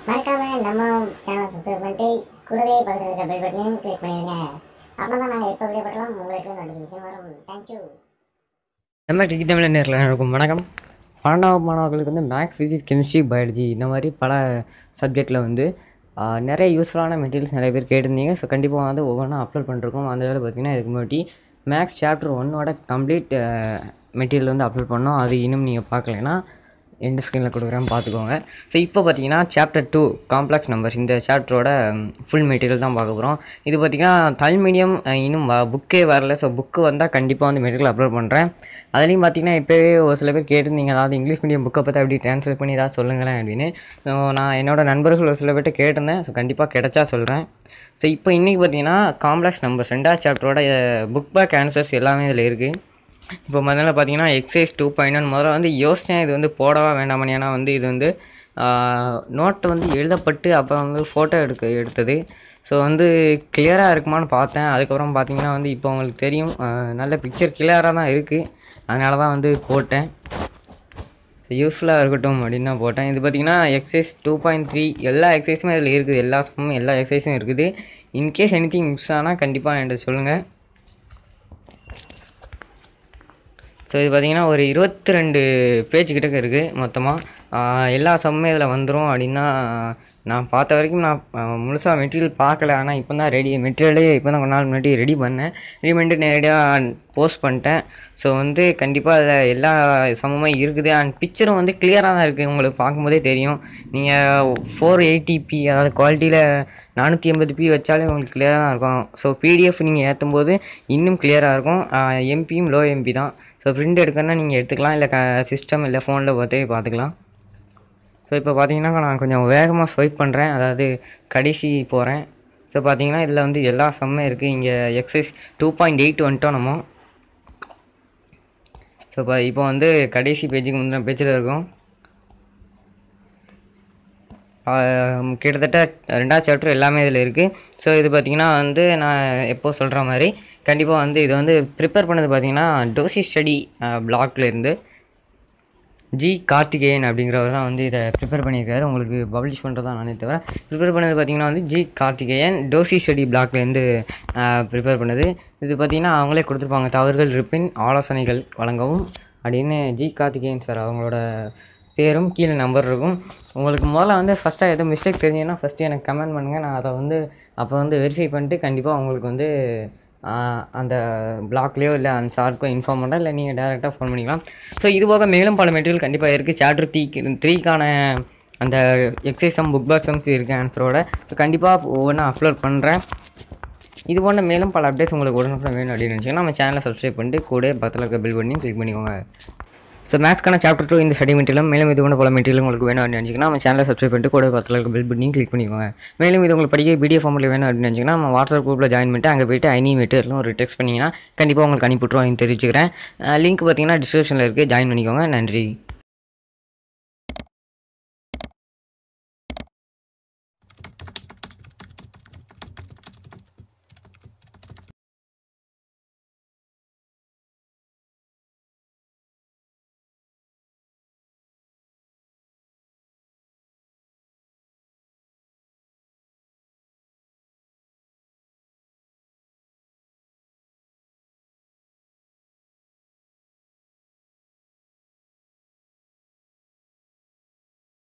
மறக்காம நம்ம channel subscribe பண்ணிட்டு கூடவே பக்கத்தில் இருக்க பெல் பட்டனையும் கிளிக் பண்ணிடுங்க அப்போ தான் நாங்கள் எப்போ வீடியோ போட்டாலும் உங்களுக்கு நோட்டிஃபிகேஷன் வரும் தேங்க்யூ நம்ம டிக்கி தமிழ் நேரில் இருக்கும் வணக்கம் பன்னெண்டாவது மாணவர்களுக்கு வந்து மேக்ஸ் ஃபிசிக்ஸ் கெமிஸ்ட்ரி பயாலஜி இந்த மாதிரி பல சப்ஜெக்டில் வந்து ஆஹ், நிறைய யூஸ்ஃபுல்லான மெட்டீரியல்ஸ் நிறைய பேர் கேட்டிருந்தீங்க ஸோ கண்டிப்பாக வந்து ஒவ்வொன்றா அப்லோட் பண்ணிருக்கோம் அந்த வேலை பார்த்தீங்கன்னா இதுக்கு முன்னாடி மேக்ஸ் சாப்டர் ஒன்னோட கம்ப்ளீட் மெட்டீரியல் வந்து அப்லோட் பண்ணோம் அது இன்னும் நீங்கள் பார்க்கலைன்னா எந்த ஸ்க்ரீனில் கொடுக்குறேன் பார்த்துக்கோங்க ஸோ இப்போ பார்த்தீங்கன்னா சாப்டர் டூ காம்ப்ளெக்ஸ் நம்பர்ஸ் இந்த சாப்டரோட ஃபுல் மெட்டீரியல் தான் பார்க்க போகிறோம் இது பார்த்தீங்கன்னா தமிழ் மீடியம் இன்னும் புக்கே வரல ஸோ புக்கு வந்தால் கண்டிப்பாக வந்து மெட்டீரியல் அப்லோட் பண்ணுறேன் அதுலேயும் பார்த்தீங்கன்னா இப்போவே ஒரு சில பேர் கேட்டிருந்தீங்க அதாவது இங்கிலீஷ் மீடியம் புக்கை பற்றி அப்படி ட்ரான்ஸ்லேட் பண்ணி ஏதாவது சொல்லுங்களேன் அப்படின்னு ஸோ நான் என்னோட நண்பர்கள் ஒரு சில பேர்ட்ட கேட்டிருந்தேன் ஸோ கண்டிப்பாக கிடைச்சா சொல்கிறேன் ஸோ இப்போ இன்றைக்கி பார்த்தீங்கன்னா காம்ப்ளெக்ஸ் நம்பர்ஸ் ரெண்டாவது சாப்டரோட புக் பேக் ஆன்சர்ஸ் எல்லாமே இதில் இருக்குது இப்போ முதல்ல பார்த்தீங்கன்னா எக்ஸைஸ் டூ பாயிண்ட் ஒன் முதல்ல வந்து யோசித்தேன் இது வந்து போடவா வேண்டாமனு ஏன்னா வந்து இது வந்து நோட்டை வந்து எழுதப்பட்டு அப்புறம் வந்து ஃபோட்டோ எடுக்க எடுத்தது ஸோ வந்து கிளியராக இருக்குமான்னு பார்த்தேன் அதுக்கப்புறம் பார்த்தீங்கன்னா வந்து இப்போ உங்களுக்கு தெரியும் ஆஹ் நல்ல பிக்சர் கிளியராக தான் இருக்குது அதனால தான் வந்து போட்டேன் ஸோ யூஸ்ஃபுல்லாக இருக்கட்டும் அப்படின்னு தான் போட்டேன் இது பார்த்தீங்கன்னா எக்ஸசைஸ் டூ பாயிண்ட் த்ரீ எல்லா எக்ஸசைஸுமே இதில் இருக்குது எல்லா சமமும் எல்லா எக்ஸசைஸும் இருக்குது இன்கேஸ் எனி திங் மிஸ் ஆனால் கண்டிப்பாக என்கிட்ட சொல்லுங்கள் ஸோ இது பார்த்தீங்கன்னா ஒரு இருபத்தி ரெண்டு பேஜ் கிட்டக்க இருக்குது மொத்தமாக எல்லா சம்மே இதில் வந்துடும் அப்படின்னா நான் பார்த்த வரைக்கும் நான் முழுசாக மெட்டீரியல் பார்க்கல ஆனால் இப்போ தான் ரெடி மெட்டீரியலே இப்போ தான் கொஞ்ச நாள் முன்னாடி ரெடி பண்ணேன் ரெடி பண்ணிட்டு நேரடியாக போஸ்ட் பண்ணிட்டேன் ஸோ வந்து கண்டிப்பாக அதில் எல்லா சமமே இருக்குது அண்ட் பிக்சரும் வந்து கிளியராக தான் இருக்குது உங்களுக்கு பார்க்கும்போதே தெரியும் நீங்கள் ஃபோர் எயிட்டிபி அதாவது குவாலிட்டியில் நானூற்றி எண்பது பி வச்சாலே உங்களுக்கு கிளியராக தான் இருக்கும் ஸோ பிடிஎஃப் நீங்கள் ஏற்றும் போது இன்னும் கிளியராக இருக்கும் எம்பியும் லோ எம்பி தான் ஸோ பிரிண்ட் எடுக்கணும்னா நீங்கள் எடுத்துக்கலாம் இல்லை க சிஸ்டம் இல்லை ஃபோனில் பார்த்தே பார்த்துக்கலாம் ஸோ இப்போ பார்த்தீங்கன்னா நான் கொஞ்சம் வேகமாக ஸ்வைப் பண்ணுறேன் அதாவது கடைசி போகிறேன் ஸோ பார்த்தீங்கன்னா இதில் வந்து எல்லா சம்மே இருக்குது இங்கே எக்ஸைஸ் டூ பாயிண்ட் எயிட் வந்துட்டோம் நம்ம ஸோ இப்போ இப்போ வந்து கடைசி பேஜுக்கு முந்தின பேஜில் இருக்கும் ஆஹ் கிட்டத்தட்ட ரெண்டாவது சாப்டர் எல்லாமே இதில் இருக்குது ஸோ இது பார்த்திங்கன்னா வந்து நான் எப்போ சொல்கிற மாதிரி கண்டிப்பாக வந்து இது வந்து ப்ரிப்பேர் பண்ணது பார்த்திங்கன்னா டோசி ஸ்டடி பிளாக்ல இருந்து ஜி கார்த்திகேயன் அப்படிங்கிறவர் தான் வந்து இதை ப்ரிப்பேர் பண்ணியிருக்காரு உங்களுக்கு பப்ளிஷ் பண்ணுறது தான் நானே தவிர ப்ரிப்பேர் பண்ணது பார்த்திங்கன்னா வந்து ஜி கார்த்திகேயன் டோசி ஸ்டடி பிளாக்லேருந்து ப்ரிப்பேர் பண்ணது இது பார்த்திங்கன்னா அவங்களே கொடுத்துருப்பாங்க தவறுகள் இருப்பின் ஆலோசனைகள் வழங்கவும் அப்படின்னு ஜி கார்த்திகேயன் சார் அவங்களோட பேரும் கீழே நம்பர் இருக்கும் உங்களுக்கு முதல்ல வந்து ஃபஸ்ட்டாக எதுவும் மிஸ்டேக் தெரிஞ்சுன்னா ஃபஸ்ட்டு எனக்கு கமெண்ட் பண்ணுங்கள் நான் அதை வந்து அப்போ வந்து வெரிஃபை பண்ணிட்டு கண்டிப்பாக உங்களுக்கு வந்து ஆஹ், அந்த பிளாக்லேயோ இல்லை அந்த சார்க்கோ இன்ஃபார்ம் பண்ணுறேன் இல்லை நீங்கள் டேரெக்டாக ஃபோன் பண்ணிக்கலாம் ஸோ இது போக மேலும் பல மெட்டீரியல் கண்டிப்பாக இருக்குது சாப்டர் த்ரீ த்ரீக்கான அந்த எக்ஸைசம் புக் பாக்ஸம்ஸ் இருக்குது ஆன்சரோட ஸோ கண்டிப்பாக ஒவ்வொன்றா அப்லோட் பண்ணுறேன் இது போன்ற மேலும் பல அப்டேட்ஸ் உங்களுக்கு உடனுக்குடன் வேணும் அப்படின்னு நினச்சிங்கன்னா நம்ம சேனலை சப்ஸ்கிரைப் பண்ணிட்டு கூட பக்கத்தில் இருக்க பில் பண்ணி கிளிக் பண்ணிக்கோங்க ஸோ மேக்ஸ்க்கான சாப்டர் டூ இந்த ஸ்டடி மெட்டீரியலும் மேலும் இது போன்ற பல மெட்டீரியல் உங்களுக்கு வேணும் அப்படின்னு நினச்சிங்கன்னா நம்ம சேனலை சப்ஸ்கிரைப் பண்ணிட்டு கூட பக்கத்தில் இருக்க பில் பண்ணி கிளிக் பண்ணிக்கோங்க மேலும் இது உங்களுக்கு படிக்க பிடிஎஃப் ஃபார்மில் வேணும் அப்படின்னு நினச்சிங்கன்னா நம்ம வாட்ஸ்அப் குரூப்பில் ஜாயின் பண்ணிட்டு அங்கே போயிட்டு ஐனி மெட்டீரியலும் ஒரு டெக்ஸ்ட் பண்ணிங்கன்னா கண்டிப்பாக உங்களுக்கு அனுப்பிவிட்ருவோம் அப்படின்னு தெரிவிச்சுக்கிறேன் லிங்க் பார்த்தீங்கன்னா டிஸ்கிரிப்ஷனில் இருக்குது ஜாயின் பண்ணிக்கோங்க நன்றி